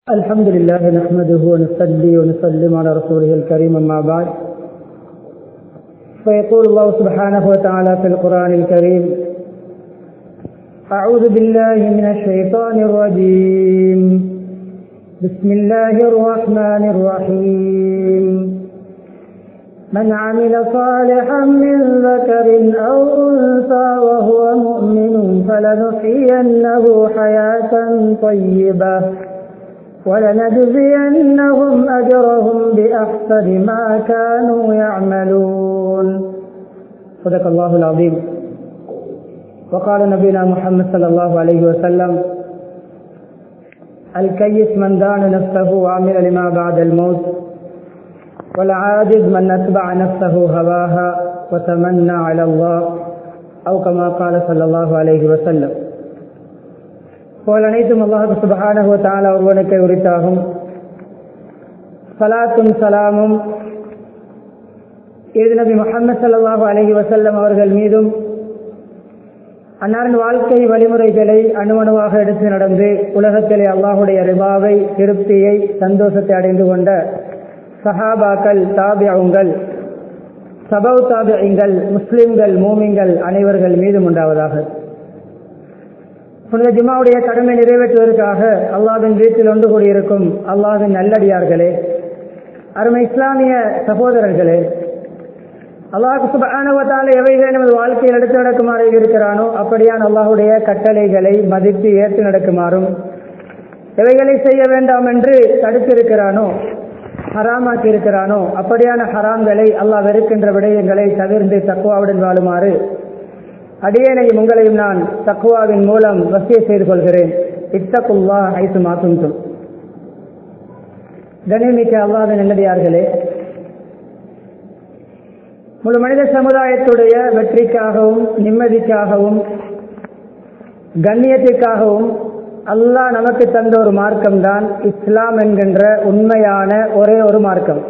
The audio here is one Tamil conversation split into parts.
الحمد لله نحمده ونصلي ونسلم على رسوله الكريم أما بعد فيقول الله سبحانه وتعالى في القرآن الكريم أعوذ بالله من الشيطان الرجيم بسم الله الرحمن الرحيم من عمل صالحا من ذكر أو أنثى وهو مؤمن فلنحيينه حياة طيبة ولنجزينهم أجرهم بأحسن ما كانوا يعملون صدق الله العظيم وقال نبينا محمد صلى الله عليه وسلم الكيس من دان نفسه وعمل لما بعد الموت والعاجز من أتبع نفسه هواها وتمنى على الله أو كما قال صلى الله عليه وسلم போல் அனைத்தும் அல்லாஹு சுபஹானஹு தாலா ஒருவனுக்கு உரித்தாகும் சலாத்தும் சலாமும் இது நபி முகமது சல்லாஹூ அலஹி வசல்லம் அவர்கள் மீதும் அன்னாரின் வாழ்க்கை வழிமுறைகளை அணுவணுவாக எடுத்து நடந்து உலகத்திலே அல்லாஹுடைய ரிபாவை திருப்தியை சந்தோஷத்தை அடைந்து கொண்ட சஹாபாக்கள் தாபியங்கள் சபவ் தாபியங்கள் முஸ்லிம்கள் மூமிங்கள் அனைவர்கள் மீதும் உண்டாவதாக புனித ஜிமாவுடைய கடமை நிறைவேற்றுவதற்காக அல்லாவின் வீட்டில் ஒன்று கூடியிருக்கும் அல்லாவின் நல்லடியார்களே அருமை இஸ்லாமிய சகோதரர்களே அல்லாஹு சுபானுவத்தால் எவைகளை நமது வாழ்க்கையில் எடுத்து நடக்குமாறு இருக்கிறானோ அப்படியான் அல்லாஹுடைய கட்டளைகளை மதித்து ஏற்று நடக்குமாறும் எவைகளை செய்ய வேண்டாம் என்று தடுத்திருக்கிறானோ ஹராமாக்கி இருக்கிறானோ அப்படியான ஹராம்களை அல்லாஹ் வெறுக்கின்ற விடயங்களை தவிர்த்து தக்குவாவுடன் வாழுமாறு அடியேனையும் உங்களையும் நான் தக்குவாவின் மூலம் வசிய செய்து கொள்கிறேன் இத்தக்குல்லா ஐசு மாத்தும் கணிமிக்க அல்லாத நல்லடியார்களே முழு மனித சமுதாயத்துடைய வெற்றிக்காகவும் நிம்மதிக்காகவும் கண்ணியத்திற்காகவும் அல்லாஹ் நமக்கு தந்த ஒரு மார்க்கம்தான் இஸ்லாம் என்கின்ற உண்மையான ஒரே ஒரு மார்க்கம்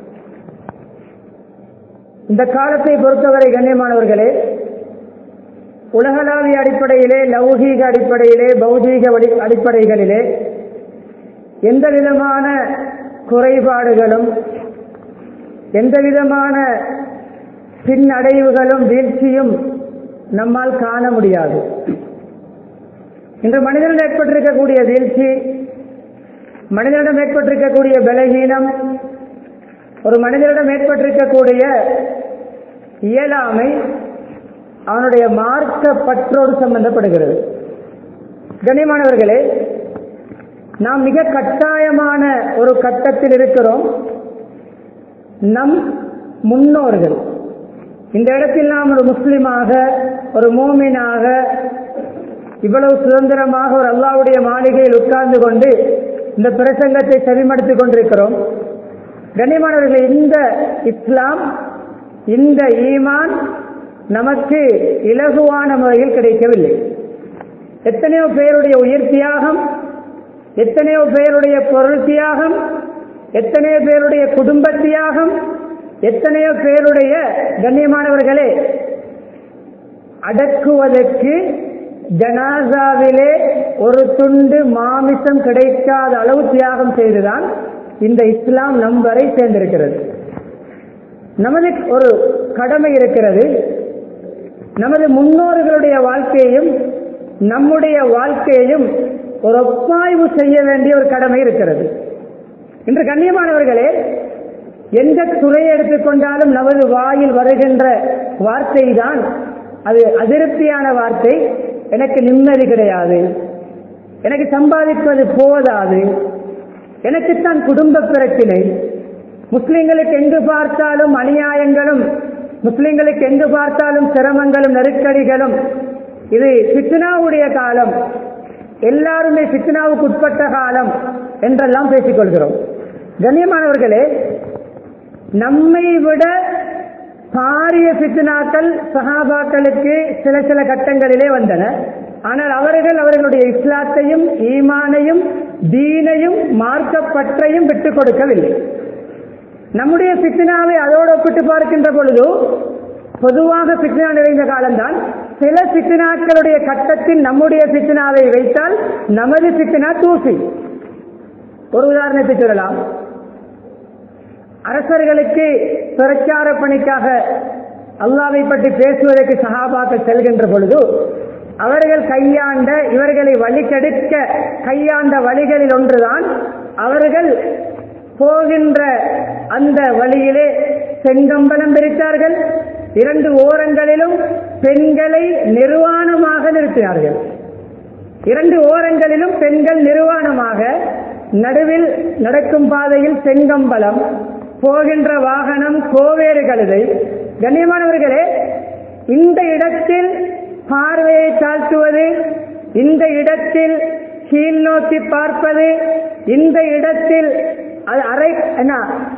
இந்த காலத்தை பொறுத்தவரை கண்ணியமானவர்களே உலகளாவிய அடிப்படையிலே லௌகீக அடிப்படையிலே பௌதீக அடிப்படைகளிலே எந்த விதமான குறைபாடுகளும் எந்த விதமான பின்னடைவுகளும் வீழ்ச்சியும் நம்மால் காண முடியாது இன்று மனிதனிடம் ஏற்பட்டிருக்கக்கூடிய வீழ்ச்சி மனிதனிடம் ஏற்பட்டிருக்கக்கூடிய பலகீனம் ஒரு மனிதனிடம் ஏற்பட்டிருக்கக்கூடிய இயலாமை அவனுடைய மார்க்க பற்றோடு சம்பந்தப்படுகிறது கண்ணியமானவர்களே நாம் மிக கட்டாயமான ஒரு கட்டத்தில் இருக்கிறோம் நம் முன்னோர்கள் இந்த இடத்தில் நாம் ஒரு முஸ்லிமாக ஒரு மோமினாக இவ்வளவு சுதந்திரமாக ஒரு அல்லாவுடைய மாளிகையில் உட்கார்ந்து கொண்டு இந்த பிரசங்கத்தை செவிமடுத்துக் கொண்டிருக்கிறோம் கண்ணியமானவர்களே இந்த இஸ்லாம் இந்த ஈமான் நமக்கு இலகுவான முறையில் கிடைக்கவில்லை எத்தனையோ பேருடைய உயிர் தியாகம் எத்தனையோ பேருடைய பொருள் தியாகம் எத்தனையோ பேருடைய குடும்ப தியாகம் எத்தனையோ பேருடைய கண்ணியமானவர்களே அடக்குவதற்கு ஜனாசாவிலே ஒரு துண்டு மாமிசம் கிடைக்காத அளவு தியாகம் செய்துதான் இந்த இஸ்லாம் நம் வரை சேர்ந்திருக்கிறது நமது ஒரு கடமை இருக்கிறது நமது முன்னோர்களுடைய வாழ்க்கையையும் நம்முடைய வாழ்க்கையையும் ஒரு ஒப்பாய்வு செய்ய வேண்டிய ஒரு கடமை இருக்கிறது இன்று கண்ணியமானவர்களே எந்த துறையை எடுத்துக்கொண்டாலும் நமது வாயில் வருகின்ற வார்த்தை தான் அது அதிருப்தியான வார்த்தை எனக்கு நிம்மதி கிடையாது எனக்கு சம்பாதிப்பது போதாது எனக்குத்தான் குடும்ப பிரச்சினை முஸ்லிம்களுக்கு எங்கு பார்த்தாலும் அநியாயங்களும் முஸ்லிம்களுக்கு எங்கு பார்த்தாலும் சிரமங்களும் நெருக்கடிகளும் இது பித்னாவுடைய காலம் எல்லாருமே பித்னாவுக்கு உட்பட்ட காலம் என்றெல்லாம் பேசிக்கொள்கிறோம் கண்ணியமானவர்களே நம்மை விட பாரிய பித்னாக்கள் சஹாபாக்களுக்கு சில சில கட்டங்களிலே வந்தன ஆனால் அவர்கள் அவர்களுடைய இஸ்லாத்தையும் ஈமானையும் தீனையும் மார்க்கப்பற்றையும் விட்டுக் கொடுக்கவில்லை நம்முடைய பித்னாவை அதோடு ஒப்பிட்டு பார்க்கின்ற பொழுது பொதுவாக பித்னா நிறைந்த காலம்தான் சில பித்னாக்களுடைய கட்டத்தில் நம்முடைய பித்னாவை வைத்தால் நமது பித்னா தூசி ஒரு உதாரணத்தை சொல்லலாம் அரசர்களுக்கு பிரச்சார பணிக்காக அல்லாவை பற்றி பேசுவதற்கு சகாபாக்கள் செல்கின்ற பொழுது அவர்கள் கையாண்ட இவர்களை வழிகெடுக்க கையாண்ட வழிகளில் ஒன்றுதான் அவர்கள் போகின்ற அந்த வழியிலே செங்கம்பலம் பிரித்தார்கள் இரண்டு ஓரங்களிலும் பெண்களை நிர்வாணமாக நிறுத்தினார்கள் இரண்டு ஓரங்களிலும் பெண்கள் நிர்வாணமாக நடுவில் நடக்கும் பாதையில் செங்கம்பலம் போகின்ற வாகனம் கோவேறு கழுதை கண்ணியமானவர்களே இந்த இடத்தில் பார்வையை தாழ்த்துவது இந்த இடத்தில் கீழ் நோக்கி பார்ப்பது இந்த இடத்தில் அரை என்ன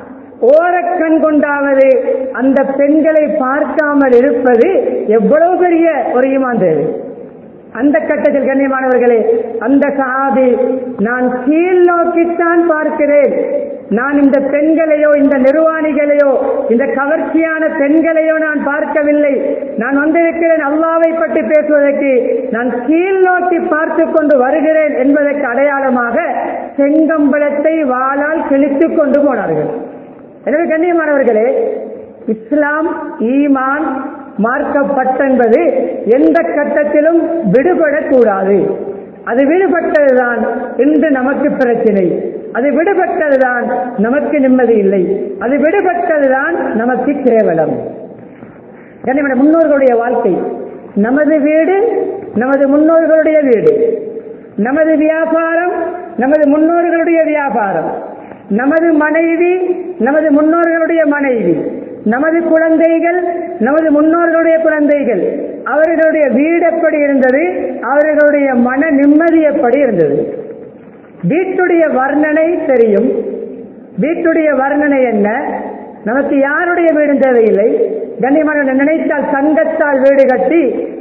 ஓரக்கண் கொண்டாவது அந்த பெண்களை பார்க்காமல் இருப்பது எவ்வளவு பெரிய ஒரு ஈமான் தேவை அந்த கட்டத்தில் கண்ணியமானவர்களே அந்த சஹாபி நான் கீழ் நோக்கித்தான் பார்க்கிறேன் நான் இந்த பெண்களையோ இந்த நிர்வாணிகளையோ இந்த கவர்ச்சியான பெண்களையோ நான் பார்க்கவில்லை நான் வந்திருக்கிறேன் அல்லாவை பற்றி பேசுவதற்கு நான் கீழ் நோக்கி பார்த்து கொண்டு வருகிறேன் என்பதற்கு அடையாளமாக செங்கம்பலத்தை வாளால் கிழித்துக் கொண்டு போனார்கள் எனவே கண்ணியமானவர்களே இஸ்லாம் ஈமான் மார்க்கப்பட்டென்பது எந்த கட்டத்திலும் விடுபடக்கூடாது அது விடுபட்டதுதான் இன்று நமக்கு பிரச்சனை அது விடுபட்டதுதான் நமக்கு நிம்மதி இல்லை அது விடுபட்டதுதான் நமக்கு கேவலம் கண்ணியமான முன்னோர்களுடைய வாழ்க்கை நமது வீடு நமது முன்னோர்களுடைய வீடு நமது வியாபாரம் நமது முன்னோர்களுடைய வியாபாரம் நமது மனைவி நமது முன்னோர்களுடைய மனைவி நமது குழந்தைகள் நமது முன்னோர்களுடைய குழந்தைகள் அவர்களுடைய வீடு எப்படி இருந்தது அவர்களுடைய மன நிம்மதி எப்படி இருந்தது வீட்டுடைய வர்ணனை தெரியும் வீட்டுடைய வர்ணனை என்ன நமக்கு யாருடைய வீடும் தேவையில்லை கண்ணியமான நினைத்தால் சங்கத்தால் வீடு கட்டி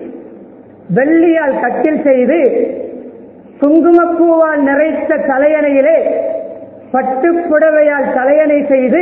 வெள்ளியால் கட்டில் செய்து குங்குமப்பூவால் நிறைத்த தலையணையிலே பட்டு புடவையால் தலையணை செய்து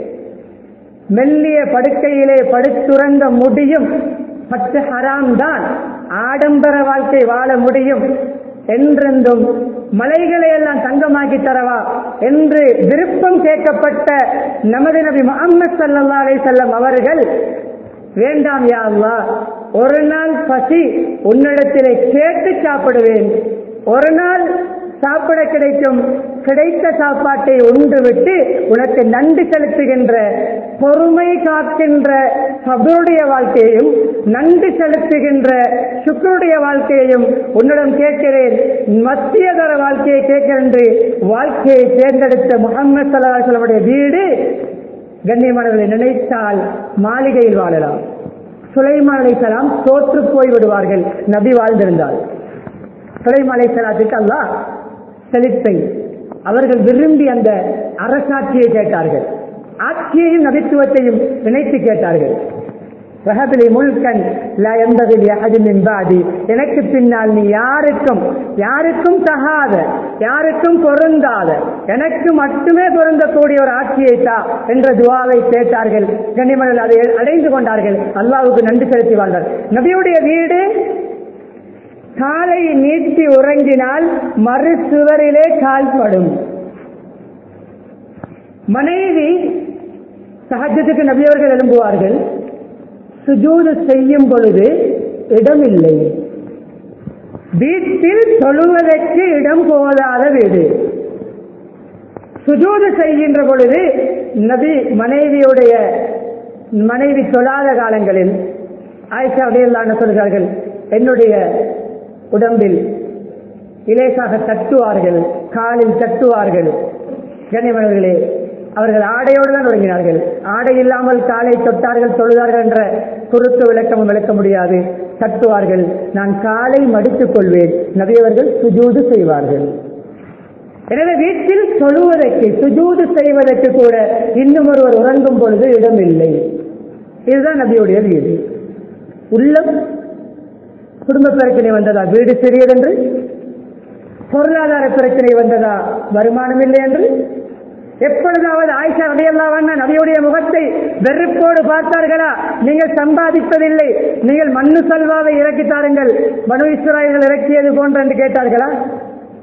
மெல்லிய படுக்கையிலே படுத்துறங்க முடியும் பட்டு ஹராம் தான் ஆடம்பர வாழ்க்கை வாழ முடியும் என்றென்றும் மலைகளை எல்லாம் தங்கமாக்கி தரவா என்று விருப்பம் கேட்கப்பட்ட நமது நபி முகமது சல்லா அலை செல்லம் அவர்கள் வேண்டாம் யா அல்லாஹ் ஒரு நாள் பசி உன்னிடத்திலே கேட்டு சாப்பிடுவேன் ஒரு நாள் சாப்பிட கிடைக்கும் கிடைத்த சாப்பாட்டை உண்டு விட்டு உனக்கு நன்றி செலுத்துகின்ற பொறுமை காக்கின்ற சபருடைய வாழ்க்கையையும் நன்றி செலுத்துகின்ற சுக்கருடைய வாழ்க்கையையும் உன்னிடம் கேட்கிறேன் மத்தியதர வாழ்க்கையை கேட்கிறேன் வாழ்க்கையை தேர்ந்தெடுத்த முகமது சல்லாஹனுடைய வீடு கண்ணியமானவர்களை நினைத்தால் மாளிகையில் வாழலாம் சுலைமான் அலைசலாம் தோற்று போய் விடுவார்கள் நபி வாழ்ந்திருந்தால் சுலைமான் அலைசலாத்துக்கு அல்லாஹ் செழிப்பை அவர்கள் விரும்பி அந்த அரசாட்சியை கேட்டார்கள் ஆட்சியையும் நபித்துவத்தையும் நினைத்து கேட்டார்கள் வஹபிலி முல்கன் லா என்பதில் யஹதின் பாதி எனக்கு பின்னால் நீ யாருக்கும் யாருக்கும் தகாத யாருக்கும் பொருந்தாத எனக்கு மட்டுமே பொருந்தக்கூடிய ஒரு ஆட்சியை தா என்ற துவாவை கேட்டார்கள் கண்ணிமணல் அதை அடைந்து கொண்டார்கள் அல்லாவுக்கு நன்றி செலுத்தி வாழ்ந்தார் நபியுடைய வீடு காலை நீட்டி உறங்கினால் மறு சுவரிலே கால்படும் மனைவி சகஜத்துக்கு நபியவர்கள் எழும்புவார்கள் சுஜூது செய்யும் பொழுது இடமில்லை வீட்டில் தொழுவதற்கு இடம் போதாத வீடு சுஜூது செய்கின்ற பொழுது நபி மனைவியுடைய மனைவி தொழாத காலங்களில் ஆயிஷா அடையலான்னு சொல்கிறார்கள் என்னுடைய உடம்பில் இலேசாக தட்டுவார்கள் காலில் தட்டுவார்கள் கண்ணியமனவர்களே அவர்கள் ஆடையோடு தான் தொடங்கினார்கள் ஆடை இல்லாமல் காலை தொட்டார்கள் தொழுதார்கள் என்ற குறுக்கு விளக்கமும் விளக்க முடியாது தட்டுவார்கள் நான் காலை மடித்துக் கொள்வேன் நபியவர்கள் சுஜூது செய்வார்கள் எனவே வீட்டில் தொழுவதற்கு சுஜூது செய்வதற்கு கூட இன்னும் ஒருவர் உறங்கும் பொழுது இடம் இல்லை இதுதான் நபியுடைய வீடு உள்ளம் குடும்ப பிரச்சனை வந்ததா வீடு சிறியதென்று பொருளாதார பிரச்சனை வந்ததா வருமானம் இல்லை என்று எப்பொழுதாவது ஆயிஷா அடையல்லாவண்ணா நபியுடைய முகத்தை வெறுப்போடு பார்த்தார்களா நீங்கள் சம்பாதிப்பதில்லை நீங்கள் மண்ணு சல்வாவை இறக்கி தாருங்கள் மனு இஸ்ராயல்கள் இறக்கியது போன்ற என்று கேட்டார்களா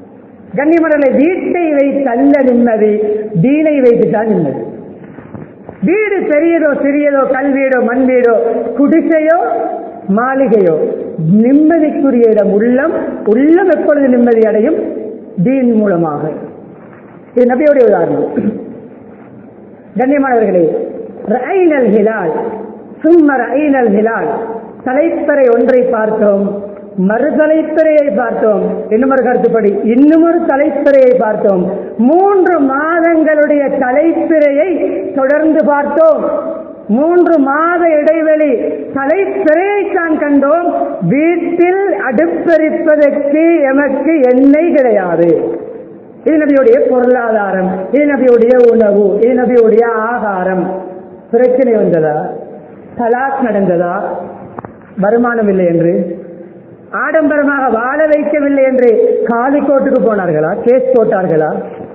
கண்ணிமரலை வீட்டை வைத்து அல்ல நிம்மதி தீனை வைத்துத்தான் நிம்மதி வீடு பெரியதோ சிறியதோ கல் வீடோ மண் வீடோ குடிசையோ மாளிகையோ நிம்மதிக்குரிய இடம் உள்ளம் உள்ளம் எப்பொழுது நிம்மதி அடையும் தீன் மூலமாக இது நபியுடைய உதாரணம் கண்ணியமானவர்களே ரஐனல் ஹிலால் சும்ம ரஐனல் ஹிலால் தலைப்பறை ஒன்றை பார்த்தோம் மறுதலைப்பறையை பார்த்தோம் இன்னும் ஒரு கருத்துப்படி இன்னும் ஒரு தலைப்பிறையை பார்த்தோம் மூன்று மாதங்களுடைய தலைப்பிறையை தொடர்ந்து பார்த்தோம் மூன்று மாத இடைவெளி தலைப்பிறையைத்தான் கண்டோம் வீட்டில் அடுப்பெரிப்பதற்கு எமக்கு எண்ணெய் கிடையாது இது நபியுடைய பொருளாதாரம் இது நபியுடைய உணவு இது நபியுடைய ஆகாரம் பிரச்சனை வந்ததா தலாக் நடந்ததா வருமானம் இல்லை என்று ஆடம்பரமாக வாழ வைக்கவில்லை என்று காலிக்கோட்டுக்கு போனார்களா கேஸ் போட்டார்களா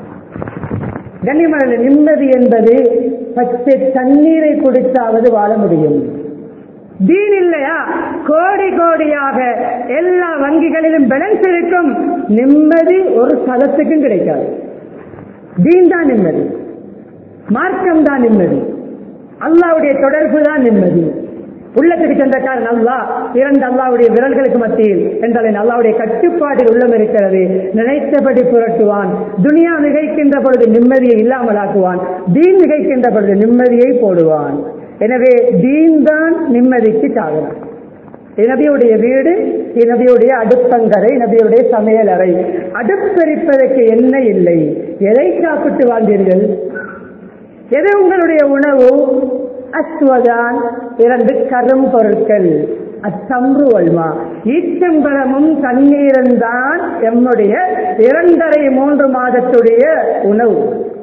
கண்ணியமான நிம்மதி என்பது பச்சை தண்ணீரை குடித்தாவது வாழ முடியும் தீன் இல்லையா கோடி கோடியாக எல்லா வங்கிகளிலும் பேலன்ஸ் இருக்கும் நிம்மதி ஒரு சதத்துக்கும் கிடைக்காது தீன் தான் நிம்மதி மார்க்கம் தான் நிம்மதி அல்லாவுடைய தொடர்பு தான் நிம்மதி உள்ளத்துக்கு சொந்தக்காரன் அல்லா இரண்டு அல்லாவுடைய விரல்களுக்கு மத்தியில் என்றால் அல்லாவுடைய கட்டுப்பாட்டில் உள்ளம் இருக்கிறது நினைத்தபடி புரட்டுவான் துனியா மிகைக்கின்ற பொழுது நிம்மதியை இல்லாமலாக்குவான் தீன் மிகைக்கின்ற பொழுது நிம்மதியை போடுவான் எனவே தீன் தான் நிம்மதிக்கு சாதனம் நபியுடைய வீடு நபியுடைய அடுப்பங்கரை நபியுடைய சமையல் அறை அடுப்பெரிப்பதற்கு என்ன இல்லை எதை சாப்பிட்டு வாழ்ந்தீர்கள் எது உங்களுடைய உணவு அஸ்வதான் இரண்டு கரும் பொருட்கள் அச்சம்ரு வல்மா ஈச்சம்பழமும் தண்ணீரும் தான் எம்முடைய இரண்டரை மூன்று மாதத்துடைய உணவு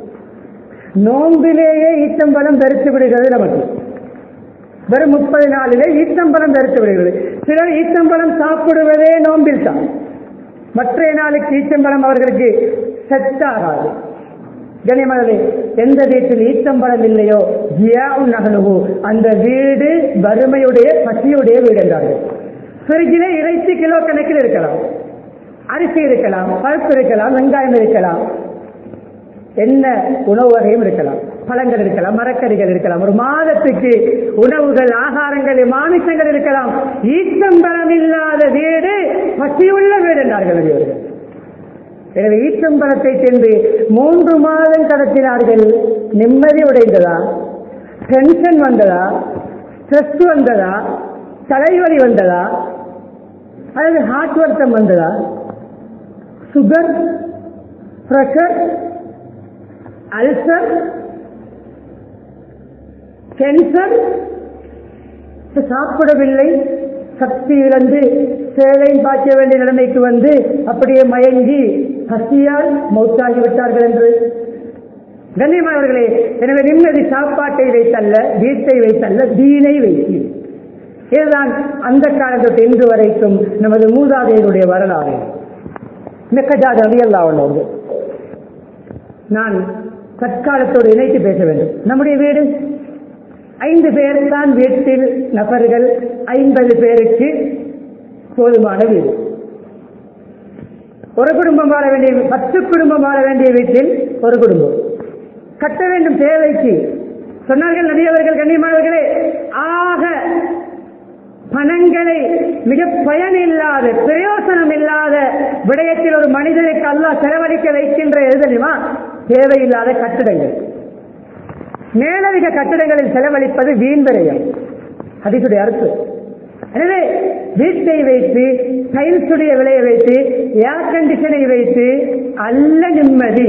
நோம்பிலேயே ஈச்சம்பழம் பெருத்து விடுகிறது நமக்கு வெறும் முப்பது நாளிலே ஈச்சம்பழம் பெருத்து விடுகிறது சிலர் ஈச்சம்பழம் சாப்பிடுவதே நோம்பில் தான் மற்ற நாளுக்கு ஈச்சம்பழம் அவர்களுக்கு செட் ஆகாது கனிமகளே எந்த வீட்டில் ஈச்சம்பழம் இல்லையோ ஜியாவும் நகனுகு அந்த வீடு வறுமையுடைய பசியுடைய வீடு என்றார்கள் ஃப்ரிட்ஜிலே இறைச்சி கிலோ கணக்கில் இருக்கலாம் அரிசி இருக்கலாம் பருப்பு இருக்கலாம் வெங்காயம் இருக்கலாம் என்ன உணவு வகையும் இருக்கலாம் பழங்கள் இருக்கலாம் மரக்கறிகள் இருக்கலாம் ஒரு மாதத்துக்கு உணவுகள் ஆகாரங்கள் மாமிசங்கள் இருக்கலாம் ஈச்சம்பழம் இல்லாத வீடு பசியுள்ள வீடு என்றார்கள் இவர்கள் எனவே ஈச்சம்பழத்தை சென்று மூன்று மாதம் கடத்தினார்கள் நிம்மதி உடைந்ததா டென்ஷன் வந்ததா ஸ்ட்ரெஸ் வந்ததா தலைவலி வந்ததா அல்லது ஹார்ட் வருத்தம் வந்ததா சுகர் பிரஷர் அல்சர் கேன்சர் சாப்பிடவில்லை சக்தி இழந்து சேவையும் பார்க்க வேண்டிய நிலைமைக்கு வந்து அப்படியே மயங்கி பசியால் மௌத்தாகி விட்டார்கள் என்று கண்ணியமானவர்களே எனவே நிம்மதி சாப்பாட்டை வைத்தல்ல வீட்டை வைத்தல்ல தீனை வைத்து இதுதான் அந்த காலத்து இன்று வரைக்கும் நமது மூதாதையருடைய வரலாறு மெக்கஜாத அவியல்லா ஒன்று நான் தற்காலத்தோடு இணைத்து பேச வேண்டும் நம்முடைய வீடு ஐந்து பேர் தான் வீட்டில் நபர்கள் ஐம்பது பேருக்கு போதுமான வீடு ஒரு குடும்பம் வாழ வேண்டிய பத்து குடும்பம் வாழ வேண்டிய வீட்டில் ஒரு குடும்பம் கட்ட வேண்டும் தேவைக்கு சொன்னார்கள் நதியவர்கள் கண்ணியமானவர்களே ஆக பணங்களை மிக பயன் இல்லாத பிரயோசனம் இல்லாத விடயத்தில் ஒரு மனிதனுக்கு அல்லாஹ் செலவழிக்க வைக்கின்ற எது தெரியுமா தேவையில்லாத கட்டிடங்கள் மேலதிக கட்டிடங்களில் செலவழிப்பது வீண் விரயம் அதுக்குடைய அர்த்தம் எனவே வீட்டை வைத்து டைல்ஸுடைய விலையை வைத்து ஏர் கண்டிஷனை வைத்து அல்ல நிம்மதி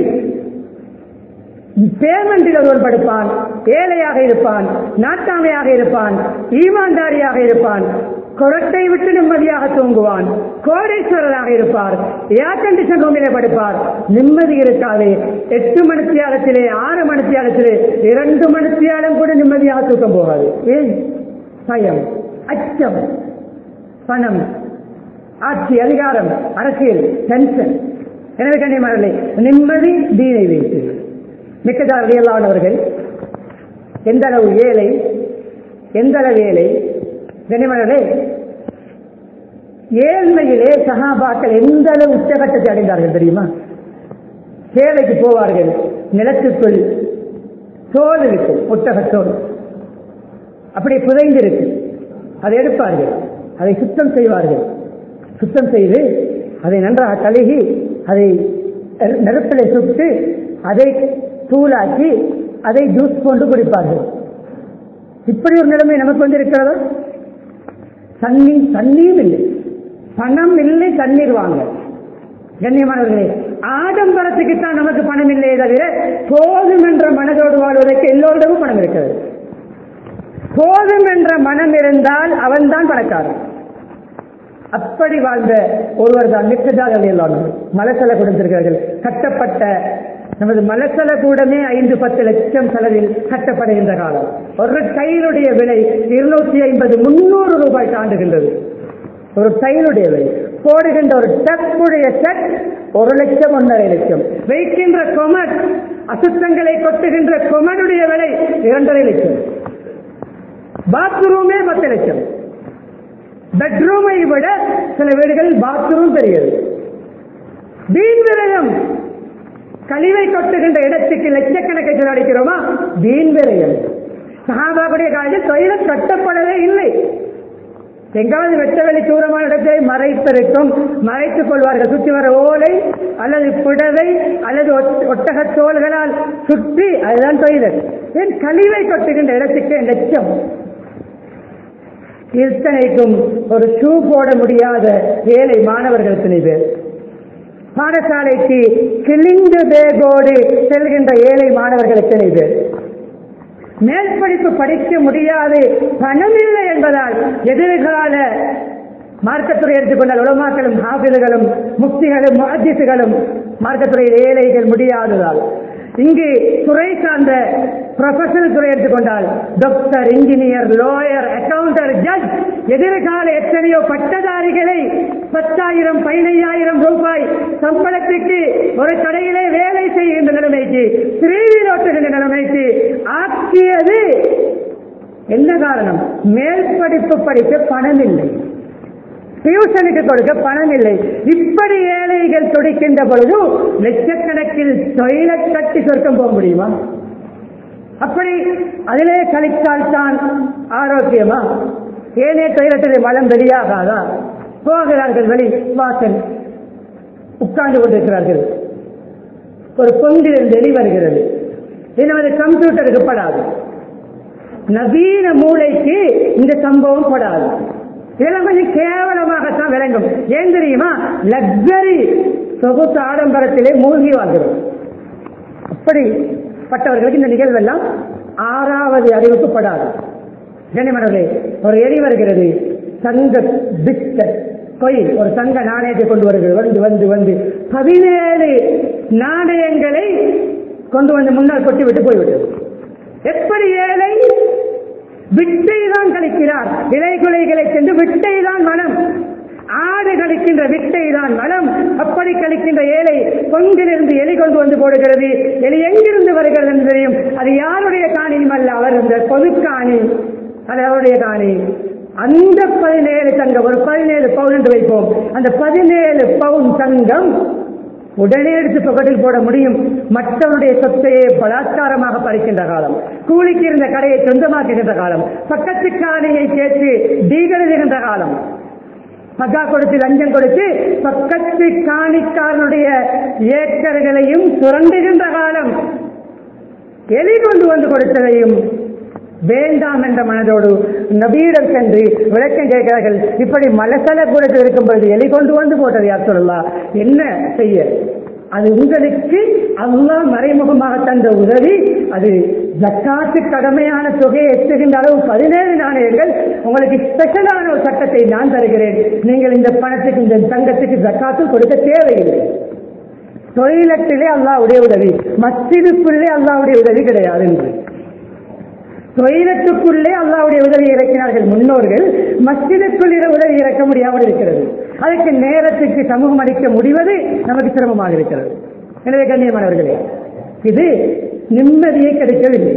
பேமெண்டில் ஒருவன் படுப்பான் ஏழையாக இருப்பான் நாட்டாமையாக இருப்பான் ஈமான்தாரியாக இருப்பான் கொரட்டை விட்டு நிம்மதியாக தூங்குவான் கோடீஸ்வரராக இருப்பார் ஏர் கண்டிஷன் ரூமிலே படுப்பார் நிம்மதி இருக்காது எட்டு மணித்தியாலத்திலே ஆறு மணித்தியாலத்திலே இரண்டு மணித்தியாலம் கூட நிம்மதியாக தூக்கம் போகாது ஏன் பயம் அச்சம் பணம் ஆட்சி அதிகாரம் அரசியல் டென்ஷன் எனவே கண்ணியமானே நிம்மதி தீனை வைத்து மிக்கதார் அடியல்லானவர்கள் எந்த அளவு ஏழை எந்த அளவு ஏழை கண்ணியமானே ஏழ்மையிலே சகாபாக்கள் எந்த அளவு உச்சகட்டத்தை அடைந்தார்கள் தெரியுமா சேவைக்கு போவார்கள் நிலத்துக்குள் தோல் இருக்கும் ஒட்டகத்தோல் அப்படி புதைந்திருக்கு அதை எடுப்பார்கள் அதை சுத்தம் செய்வார்கள் சுத்தம் செய்து அதை நன்றாக கழுகி அதை நெருப்பிலை சுட்டு அதை தூளாக்கி அதை ஜூஸ் போன்று குடிப்பார்கள் இப்படி ஒரு நிலைமை நமக்கு வந்து இருக்கிறதா தண்ணி தண்ணியும் இல்லை பணம் இல்லை தண்ணீர் வாங்க கண்ணியமானவர்களே ஆடம்பரத்துக்கு தான் நமக்கு பணம் இல்லையே தவிர போதும் என்ற மனதோடு வாழ்வதற்கு எல்லோரிடமும் பணம் இருக்கிறது போதும் என்ற மனம் இருந்தால் அவன்தான் பணக்காரன் அப்படி வாழ்ந்த ஒருவர் தான் மிக்கதாக மலசல கொடுத்திருக்கிறார்கள் கட்டப்பட்ட நமது மலசல கூடமே ஐந்து பத்து லட்சம் செலவில் கட்டப்படுகின்ற காலம் ஒரு டைலுடைய விலை இருநூத்தி ஐம்பது முன்னூறு ரூபாய் தாண்டுகின்றது ஒரு டைலுடைய விலை போடுகின்ற ஒரு டக்குடைய செட் ஒரு லட்சம் ஒன்றரை லட்சம் வைக்கின்ற கொமட் அசுத்தங்களை கொட்டுகின்ற கொமனுடைய விலை இரண்டரை லட்சம் பாத்ரூமே பத்து லட்சம் பெட்ரூமை விட சில வீடுகளில் பாத்ரூம் பெரியது வீண் விரயம் கழிவை கொட்டுகின்ற இடத்துக்கு லட்சக்கணக்கை செலவழிக்கிறோமா வீண் விரயம் சகாபாவுடைய காலத்தில் தொழில் கட்டப்படவே இல்லை எங்காவது வெட்டவெளி தூரமான இடத்தை மறைத்திருக்கும் மறைத்துக் கொள்வார்கள் சுற்றி வர ஓலை அல்லது புடவை அல்லது ஒட்டக தோள்களால் சுற்றி அதுதான் தொழில் ஏன் கழிவை கொட்டுகின்ற இடத்துக்கு லட்சம் இத்தனைக்கும் ஒரு ஷூ போட முடியாத ஏழை மாணவர்கள் எத்தனை பேர் பாடசாலைக்கு கிழிந்த பேகோடு செல்கின்ற ஏழை மாணவர்கள் எத்தனை பேர் மேல் படிப்பு படிக்க முடியாது பணம் இல்லை என்பதால் எதிர்கால மார்க்கத்துறை எடுத்துக்கொண்டால் உலமாக்களும் ஹாபில்களும் முக்திகளும் முஹத்திசுகளும் மார்க்கத்துறையில் ஏழைகள் முடியாததால் இங்கு துறை சார்ந்த ப்ரொஃபஷனல் துறை எடுத்துக்கொண்டால் டாக்டர் இன்ஜினியர் லோயர் அக்கவுண்டர் ஜட்ஜ் எதிர்கால எத்தனையோ பட்டதாரிகளை பத்தாயிரம் பதினையாயிரம் ரூபாய் சம்பளத்துக்கு ஒரு கடையிலே வேலை செய்கின்ற நிலைமைக்கு திருவிழ் ஓட்டுகின்ற நிலைமைக்கு ஆக்கியது என்ன காரணம் மேல் படிப்பு படிக்க பணம் இல்லை டியூஷனுக்கு கொடுக்க பணம் இல்லை இப்படி ஏழைகள் துடிக்கின்ற பொழுது லட்சக்கணக்கில் தொழிலை கட்டி சொர்க்கம் போக முடியுமா அப்படி அதிலே கழித்தால் தான் ஆரோக்கியமா ஏனே தொழிலத்தில் மலம் வெளியாகாதா போகிறார்கள் வெளி வாசல் உட்கார்ந்து கொண்டிருக்கிறார்கள் ஒரு பொங்கிலிருந்து வெளிவருகிறது இது கம்ப்யூட்டருக்கு படாது நவீன மூளைக்கு இந்த சம்பவம் படாது இதெல்லாம் கொஞ்சம் கேவலமாகத்தான் விளங்கும் ஏன் தெரியுமா லக்ஸரி சொகுசு ஆடம்பரத்திலே மூழ்கி வாழ்கிறோம் அப்படிப்பட்டவர்களுக்கு இந்த நிகழ்வெல்லாம் ஆறாவது அறிவிக்கப்படாது கண்ணியமானவர்களே ஒரு எரி வருகிறது தங்க பிஸ்கட் கோயில் ஒரு தங்க நாணயத்தை கொண்டு வருகிறது வந்து வந்து வந்து பதினேழு நாணயங்களை கொண்டு வந்து முன்னால் கொட்டி விட்டு போய்விட்டது எப்படி ஏழை விட்டை தான் கழிக்கிறார் இலை குலைகளை சென்று விட்டை தான் மனம் ஆடு கழிக்கின்ற விட்டை தான் மனம் அப்படி கழிக்கின்ற ஏழை பொங்கிலிருந்து எலி கொண்டு வந்து போடுகிறது எலி எங்கிருந்து வருகிறது என்று தெரியும் அது யாருடைய காணியும் அல்ல அவர் இந்த பொதுக்காணி அது அவருடைய காணி அந்த பதினேழு தங்கம் ஒரு பதினேழு பவுன் என்று வைப்போம் அந்த பதினேழு பவுன் தங்கம் உடனே எடுத்து பக்கத்தில் போட முடியும் மற்றவருடைய சொத்தையே பலாத்காரமாக பறிக்கின்ற காலம் கூலிக்கு இருந்த கடையை சொந்தமாக்குகின்ற காலம் பக்கத்து காணியை சேர்த்து டீகழுதுகின்ற காலம் பக்கா கொடுத்து லஞ்சம் கொடுத்து பக்கத்து காணிக்காரனுடைய ஏக்கர்களையும் சுரண்டுகின்ற காலம் எலி கொண்டு வந்து கொடுத்ததையும் வேண்டாம் என்ற மனதோடு நபீடம் சென்று விளக்கம் கேட்கிறார்கள் இப்படி மலசல கூடத்தில் இருக்கும் பொழுது எலி கொண்டு வந்து போட்டது யார் சொல்லலாம் என்ன செய்ய அது உங்களுக்கு அல்லாஹ் மறைமுகமாக தந்த உதவி அது ஜக்காத்து கடமையான தொகையை எட்டுகின்ற அளவு பதினேழு நாணயங்கள் உங்களுக்கு ஸ்பெஷலான ஒரு சட்டத்தை நான் தருகிறேன் நீங்கள் இந்த பணத்துக்கு இந்த தங்கத்துக்கு ஜக்காத்து கொடுக்க தேவையில்லை தொழிலத்திலே அல்லாவுடைய உதவி மஸ்ஜிதுக்குள்ளே அல்லாவுடைய உதவி கிடையாது என்று தொழிலத்துக்குள்ளே அல்லாவுடைய உதவி இறக்கினார்கள் முன்னோர்கள் மஸ்ஜிதுக்குள் உதவி இறக்க முடியாமல் இருக்கிறது அதுக்கு நேரத்துக்கு சமூகம் அளிக்க முடிவது நமக்கு சிரமமாக இருக்கிறது எனவே கண்ணியமானவர்களே இது நிம்மதியை கிடைக்கவில்லை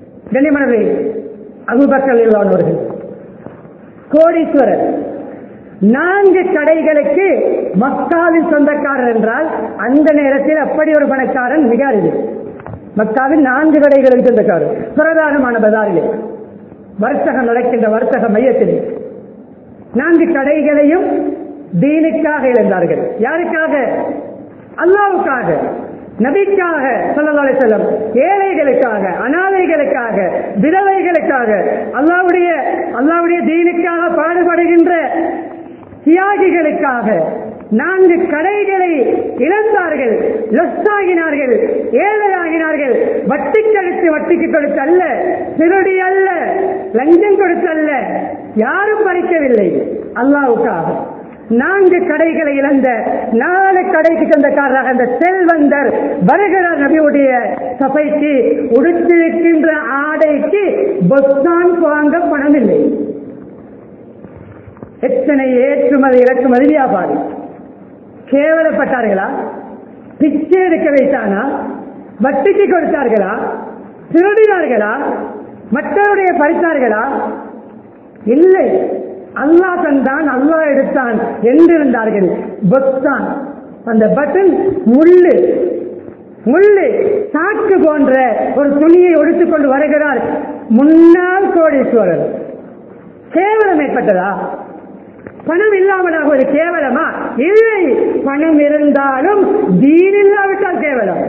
கண்ணியமானவர்களே அபுபக்கர் இல்லாதவர்கள் கோடீஸ்வரர் நான்கு கடைகளுக்கு மக்காவின் சொந்தக்காரர் என்றால் அந்த நேரத்தில் அப்படி ஒரு பணக்காரன் மிக அரிது மக்காவில் நான்கு கடைகளுக்கு சொந்தக்காரர் பிரதானமான பஜாரிலே வர்த்தகம் நடக்கின்ற வர்த்தக மையத்தில் நான்கு கடைகளையும் தீனுக்காக இழந்தார்கள் யாருக்காக அல்லாவுக்காக நபிக்காக சொல்லலாலே செல்லம் ஏழைகளுக்காக அனாதைகளுக்காக விதவைகளுக்காக அல்லாவுடைய அல்லாவுடைய தீனுக்காக பாடுபடுகின்ற தியாகிகளுக்காக நான்கு கடைகளை இழந்தார்கள் லொஸ்டாகினார்கள் ஏழையாகினார்கள் வட்டி கழுத்து வட்டிக்கு கொடுத்து அல்ல திருடி அல்ல லஞ்சம் கொடுத்து அல்ல யாரும் பறிக்கவில்லை அல்லாவுக்காக நான்கு கடைகளை இழந்த நாலு கடைக்கு சொந்தக்காரராக அந்த செல்வந்தர் வருகிறார் நபியுடைய சபைக்கு உடுத்திருக்கின்ற ஆடைக்கு பொஸ்தான் வாங்க பணம் இல்லை எத்தனை ஏற்றுமதி இறக்குமதி வியாபாரி கேவலப்பட்டார்களா பிச்சை எடுக்க வைத்தானா வட்டிக்கு கொடுத்தார்களா திருடினார்களா மற்றவருடைய பறித்தார்களா இல்லை அல்லா தந்தான் அல்லா எடுத்தான் என்றிருந்தார்கள் பொத்தான் அந்த பட்டன் முள்ளு முள்ளு சாக்கு போன்ற ஒரு துணியை ஒடுத்துக் கொண்டு வருகிறார் முன்னாள் கோடீஸ்வரர் கேவலம் ஏற்பட்டதா பணம் இல்லாமலாக ஒரு கேவலமா இல்லை பணம் இருந்தாலும் தீன் இல்லாவிட்டால் கேவலம்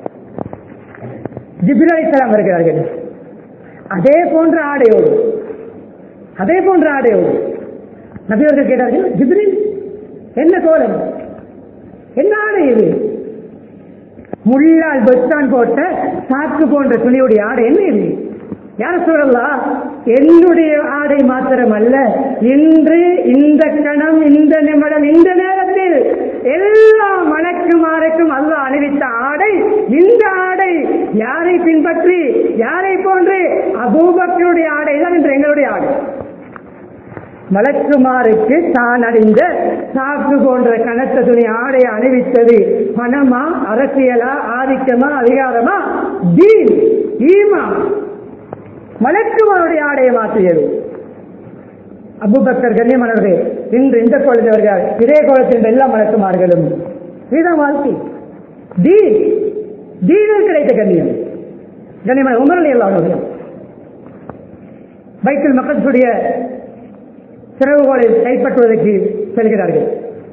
ஜிப்ரலிசலாம் வருகிறார்கள் அதே போன்ற ஆடையோடு அதே போன்ற ஆடையோடு நபியவர்கள் கேட்டார்கள் ஜிப்ரில் என்ன கோலம் என்ன ஆடை இது முள்ளால் பெஸ்டான் போட்ட சாக்கு போன்ற துணியுடைய ஆடை என்ன இது யார சொல்லலாம் என்னுடைய ஆடை மாத்திரம் அல்ல இன்று இந்த கணம் இந்த நிமிடம் இந்த நேரத்தில் எல்லா மணக்குமாருக்கும் அல்ல அணிவித்த ஆடை இந்த ஆடை யாரை பின்பற்றி யாரை போன்று அபூபக்கருடைய ஆடை தான் இன்று எங்களுடைய ஆடை மலக்குமாருக்கு தான் அடைந்த சாக்கு போன்ற கனத்த துணி ஆடை அணிவித்தது பணமா அரசியலா ஆதிக்கமா அதிகாரமா தீன் ஈமா மலக்குமாருடைய ஆடையை மாற்றியது அபுபக்கர் கண்ணியமானவர்களே இன்று இந்த கோலத்தில் வருகிறார் இதே கோலத்தில் எல்லா மலக்குமார்களும் இதுதான் வாழ்க்கை தீன் தீனில் கிடைத்த கண்ணியம் கண்ணியமான உமரலி எல்லாம் பைக்கில் மக்களுடைய திறவுகோலை கைப்பற்றுவதற்கு செல்கிறார்கள்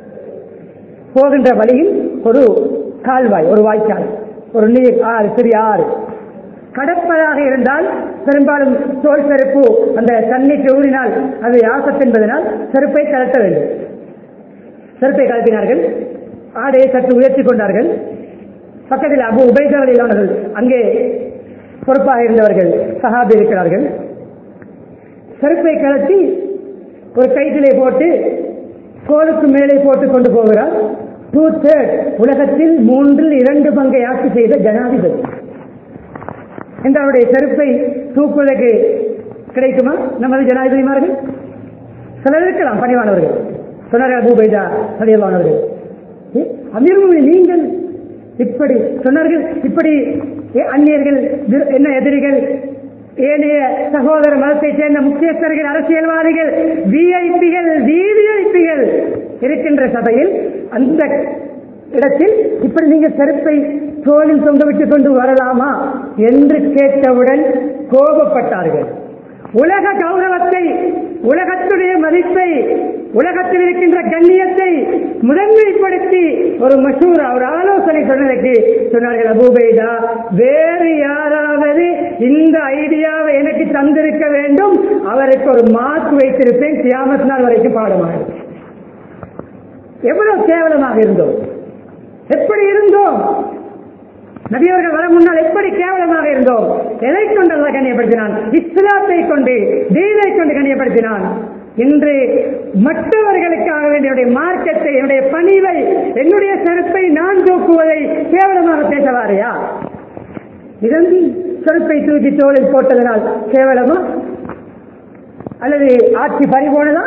போகின்ற வழியில் ஒரு கால்வாய் ஒரு வாய்க்கால் ஒரு நீர் ஆறு சிறிய ஆறு கடப்பதாக இருந்தால் பெரும்பாலும் தோல் செருப்பு அந்த தண்ணிக்கு ஊறினால் அது ஆசத்து என்பதனால் செருப்பை கலட்ட வேண்டும் செருப்பை கலட்டினார்கள் ஆடையை சற்று உயர்த்தி கொண்டார்கள் பக்கத்தில் அபு உபயோகவர்கள் அங்கே பொறுப்பாக இருந்தவர்கள் சகாபி இருக்கிறார்கள் செருப்பை கலட்டி ஒரு கைத்திலே போட்டு கோலுக்கு மேலே போட்டு கொண்டு போகிறார் டூ தேர்ட் உலகத்தில் மூன்றில் இரண்டு பங்கை ஆட்சி செய்த ஜனாதிபதி என்று அவருடைய செருப்பை தூக்குவதற்கு கிடைக்குமா நமது ஜனாதிபதிமார்கள் சிலர் இருக்கலாம் பணிவானவர்கள் சொன்னார்கள் பூபைதா பணிவானவர்கள் அமீர்மொழி நீங்கள் இப்படி சொன்னார்கள் இப்படி அந்நியர்கள் என்ன எதிரிகள் ஏனைய சகோதர மதத்தை சேர்ந்த முக்கியஸ்தர்கள் அரசியல்வாதிகள் விஐபிகள் விவிஐபிகள் இருக்கின்ற சபையில் அந்த இடத்தில் இப்படி நீங்க செருப்பை தோளில் தொங்க விட்டுக் கொண்டு வரலாமா என்று கேட்டவுடன் கோபப்பட்டார்கள் உலக கௌரவத்தை உலகத்துடைய மதிப்பை உலகத்தில் இருக்கின்ற கண்ணியத்தை முதன்மைப்படுத்தி ஒரு மசூரா ஒரு ஆலோசனை சொன்னதற்கு சொன்னார்கள் அபூபைதா வேறு யாராவது இந்த ஐடியாவை எனக்கு தந்திருக்க வேண்டும் அவருக்கு ஒரு மார்க் வைத்திருப்பேன் கியாமத் நாள் வரைக்கும் பாடமாக எவ்வளவு கேவலமாக இருந்தோம் எப்படி இருந்தோம் நபியவர்கள் வர முன்னால் எப்படி கேவலமாக இருந்தோம் எதை கொண்டு அல்லா கண்ணியப்படுத்தினான் இஸ்லாத்தை கொண்டு தீனை கொண்டு கண்ணியப்படுத்தினான் இன்று மற்றவர்களுக்காக வேண்டிய என்னுடைய மார்க்கத்தை என்னுடைய பணிவை என்னுடைய செருப்பை நான் தூக்குவதை கேவலமாக பேசவாரையா இதன் செருப்பை தூக்கி தோளில் போட்டதனால் கேவலமா அல்லது ஆட்சி பறிபோனதா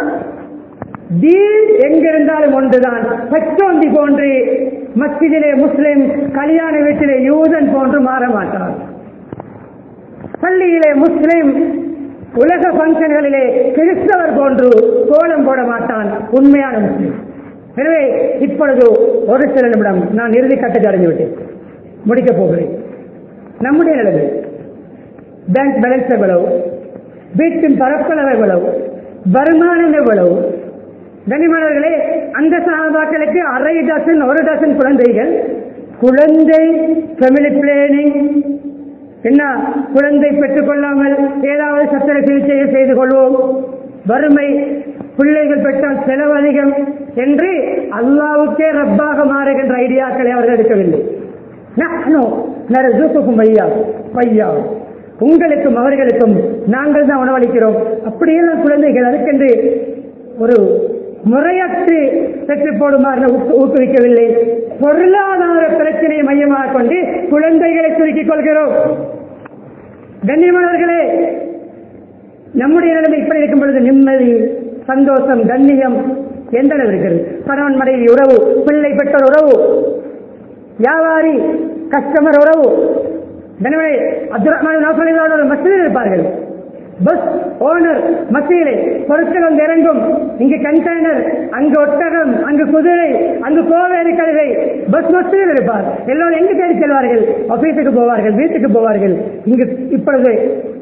தீன் எங்கிருந்தாலும் ஒன்றுதான் பச்சோந்தி போன்று மஸ்ஜிதிலே முஸ்லிம் கல்யாண வீட்டிலே யூதன் போன்று மாற மாட்டார் பள்ளியிலே முஸ்லிம் உலக பங்கன்களிலே கிறிஸ்தவர் போன்று கோலம் போட மாட்டான் உண்மையான முஸ்லிம் எனவே இப்பொழுது ஒரு சில நிமிடம் நான் இறுதி கட்டத்தை அடைந்து விட்டேன் முடிக்கப் போகிறேன் நம்முடைய நிலைமை பேங்க் பேலன்ஸ் எவ்வளவு வீட்டின் பரப்பளவு எவ்வளவு வருமானம் எவ்வளவு கனிமலர்களே அந்த சகாபாக்களுக்கு அரை டசன் ஒரு டசன் குழந்தைகள் குழந்தை ஃபெமிலி பிளேனிங் என்ன குழந்தை பெற்றுக் கொள்ளாமல் ஏதாவது சத்திர சிகிச்சையை செய்து கொள்வோம் வறுமை பிள்ளைகள் பெற்றால் செலவு அதிகம் என்று அல்லாவுக்கே ரப்பாக மாறுகின்ற ஐடியாக்களை அவர்கள் எடுக்கவில்லை நஹ்னு நர்சுக்குக்கும் ஐயா பையா உங்களுக்கும் அவர்களுக்கும் நாங்கள் தான் உணவளிக்கிறோம் அப்படியெல்லாம் குழந்தைகள் அதுக்கென்று ஒரு முறையற்று பெற்று போடுமாறு ஊக்கு- ஊக்குவிக்கவில்லை பொருளாதார பிரச்சனையை மையமாக கொண்டு குழந்தைகளை சுருக்கிக் கொள்கிறோம் கண்ணியமானவர்களே நம்முடைய நிலைமை இப்படி இருக்கும் பொழுது நிம்மதி சந்தோஷம் கண்ணியம் எந்த அளவு இருக்கிறது கணவன் மனைவி உறவு பிள்ளை பெற்றோர் உறவு வியாபாரி கஸ்டமர் உறவு எனவே அப்துல் ரஹ்மான் நௌஃபலிலான ஒரு மசூதியில் இருப்பார்கள் பஸ் ஓனர் மசீலே பொருட்கள் வந்து இறங்கும் இங்கு கண்டெய்னர் அங்கு ஒட்டகம் அங்கு குதிரை அங்கு கோவேரி கழுதை பஸ் மசூதியில் இருப்பார் எல்லோரும் எங்கு தேடி செல்வார்கள் ஆபீஸுக்கு போவார்கள் வீட்டுக்கு போவார்கள் இங்கு இப்பொழுது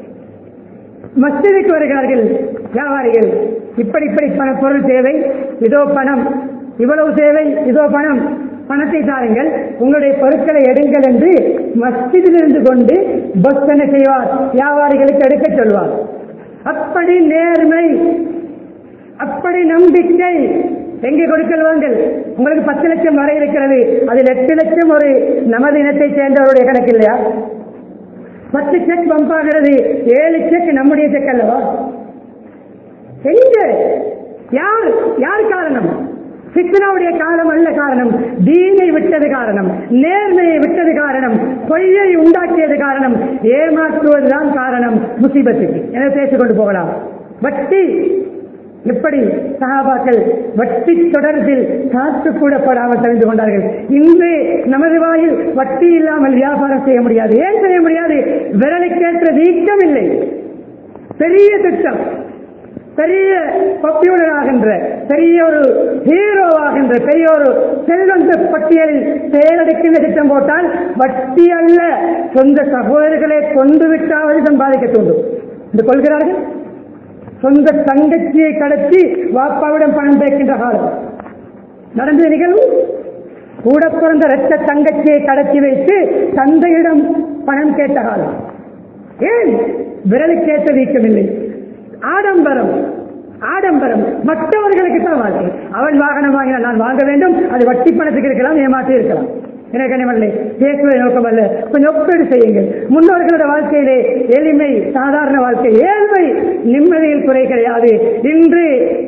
மஸ்ஜிதுக்கு வருகிறார்கள் வியாபாரிகள் இப்படி இப்படி பண பொருள் தேவை இதோ பணம் இவ்வளவு தேவை இதோ பணம் பணத்தை தாருங்கள் உங்களுடைய பொருட்களை எடுங்கள் என்று மஸ்ஜிதில் இருந்து கொண்டு பஸ் என்ன செய்வார் வியாபாரிகளுக்கு எடுக்க சொல்வார் அப்படி நேர்மை அப்படி நம்பிக்கை எங்கே கொடுக்கல் வாங்கல் உங்களுக்கு பத்து லட்சம் வரை இருக்கிறது அதில் எட்டு லட்சம் ஒரு நமது இனத்தை சேர்ந்தவருடைய கணக்கு இல்லையா பத்து செக் பம்ப் ஆகிறது ஏழு செக் நம்முடைய செக் அல்லவா எங்க யார் யார் காரணம் சிக்னாவுடைய காலம் அல்ல காரணம் தீனை விட்டது காரணம் நேர்மையை விட்டது காரணம் பொய்யை உண்டாக்கியது காரணம் ஏமாற்றுவதுதான் காரணம் முசீபத்துக்கு என பேசிக்கொண்டு போகலாம் வட்டி எப்படி சகாபாக்கள் வட்டி தொடர்பில் காத்து கூட படாமல் தெரிந்து கொண்டார்கள் இன்று நமது வாயில் வட்டி இல்லாமல் வியாபாரம் செய்ய முடியாது ஏன் செய்ய முடியாது விரலுக்கேற்ற வீக்கம் இல்லை பெரிய திட்டம் பெரிய பாப்புலர் ஆகின்ற பெரிய ஒரு ஹீரோ ஆகின்ற பெரிய ஒரு செல்வந்த பட்டியலில் செயலடைக்கின்ற திட்டம் போட்டால் வட்டி அல்ல சொந்த சகோதரர்களை கொண்டு விட்டாவது சம்பாதிக்க தூண்டும் என்று கொள்கிறார்கள் சொந்த தங்கச்சியை கடத்தி வாப்பாவிடம் பணம் கேட்கின்ற காலம் நடந்த நிகழ்வு கூட பிறந்த ரத்த தங்கச்சியை கடத்தி வைத்து தந்தையிடம் பணம் கேட்ட காலம் ஏன் விரலுக்கேற்ற வீக்கமில்லை ஆடம்பரம் ஆடம்பரம் மற்றவர்களுக்கு தான் வாழ்க்கை அவன் வாகனம் வாங்கினால் நான் வாங்க வேண்டும் அது வட்டி பணத்துக்கு இருக்கலாம் ஏமாற்றி இருக்கலாம் எனக்கு கனிமல்லை பேசுவதை நோக்கம் அல்ல கொஞ்சம் ஒப்பீடு செய்யுங்கள் முன்னோர்களோட வாழ்க்கையிலே எளிமை சாதாரண வாழ்க்கை ஏழ்மை நிம்மதியில் குறை கிடையாது இன்று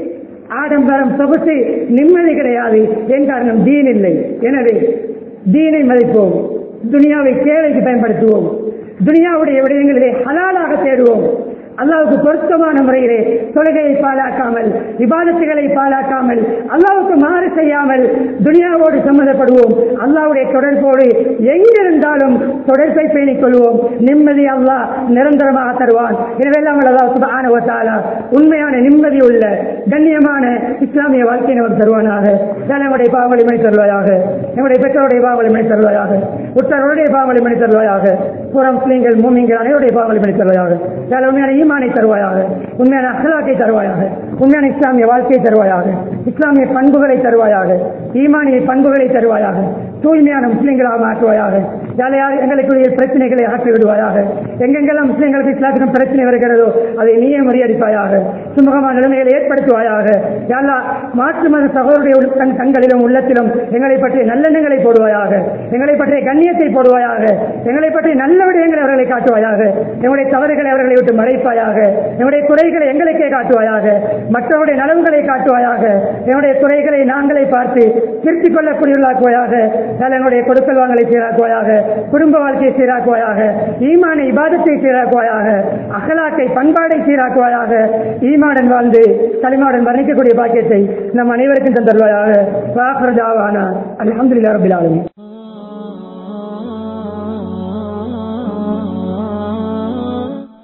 ஆடம்பரம் சொகுசு நிம்மதி கிடையாது என் காரணம் தீன் இல்லை எனவே தீனை மதிப்போம் துனியாவை தேவைக்கு பயன்படுத்துவோம் துனியாவுடைய விடயங்களிலே ஹலாலாக தேடுவோம் அல்லாவுக்கு பொருத்தமான முறையிலே தொழுகையை பாழாக்காமல் விவாதத்துகளை பாழாக்காமல் அல்லாவுக்கு மாறு செய்யாமல் துனியாவோடு சம்மந்தப்படுவோம் அல்லாவுடைய தொடர்போடு எங்கிருந்தாலும் தொடர்பை பேணிக் கொள்வோம் நிம்மதி அல்லாஹ் நிரந்தரமாக தருவான் எனவே எல்லாம் அல்லாஹ் சுப்ஹானஹு வ தஆலா உண்மையான நிம்மதி உள்ள கண்ணியமான இஸ்லாமிய வாழ்க்கை நமக்கு தருவானாக யாழ் நம்முடைய பாவங்களை மணி தருவாயாக நம்முடைய பெற்றோருடைய பாவங்களை மணி தருவாயாக உற்றவருடைய பாவங்களை மணி தருவாயாக புறம் முஸ்லீம்கள் மூமிங்கள் அனைவருடைய பாவங்களை மணி தருவாயாக யாழ் உண்மையான ஈமானை தருவாயாக உண்மையான அகலாக்கை தருவாயாக உண்மையான இஸ்லாமிய வாழ்க்கையை தருவாயாக இஸ்லாமிய பண்புகளை தருவாயாக ஈமானிய பண்புகளை தருவாயாக தூய்மையான முஸ்லீம்களாக மாற்றுவாயாக யார் யார் எங்களுக்குரிய பிரச்சனைகளை ஆற்றி விடுவாயாக எங்கெங்கெல்லாம் முஸ்லீம்களுக்கு இஸ்லாத்திலும் பிரச்சனை வருகிறதோ அதை நீயே முறியடிப்பாயாக சுமூகமான நிலைமைகளை ஏற்படுத்துவாயாக யாரா மாற்று மத சகோதரருடைய உள் கண் கண்களிலும் உள்ளத்திலும் எங்களை பற்றிய நல்லெண்ணங்களை போடுவாயாக எங்களை பற்றிய கண்ணியத்தை போடுவாயாக எங்களை பற்றிய நல்ல விடயங்களை அவர்களை காட்டுவாயாக எங்களுடைய தவறுகளை அவர்களை விட்டு மறைப்பாயாக எங்களுடைய குறைகளை எங்களுக்கே காட்டுவாயாக மற்றவருடைய நலவுகளை காட்டுவாயாக எங்களுடைய குறைகளை நாங்களே பார்த்து திருத்திக் கொள்ளக்கூடியவர்களாக்குவாயாக யாழ் எங்களுடைய கொடுக்கல் வாங்கலை சீராக்குவாயாக குடும்ப வாழ்க்கையை சீராக்குவாயாக ஈமானை இபாதத்தை சீராக்குவாயாக அகலாக்கை பண்பாடை சீராக்குவாயாக ஈமாடன் வாழ்ந்து களிமாடன் வர்ணிக்கக்கூடிய பாக்கியத்தை நம் அனைவருக்கும் தந்தருவாயாக வாக்குறதாவான அல்ஹம்துலில்லாஹி ரப்பில் ஆலமீன்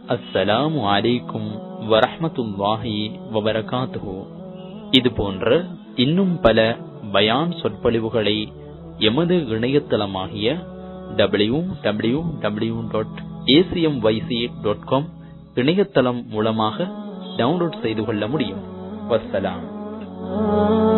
அஸ்ஸலாமு அலைக்கும் வரஹ்மத்துல்லாஹி வபரகாத்துஹு இது போன்ற இன்னும் பல பயான் சொற்பொழிவுகளை எமது இணையதளமாகிய W W W dot ACM YC dot com இணையதளம் மூலமாக டவுன்லோட் செய்து கொள்ள முடியும் வஸ்ஸலாம்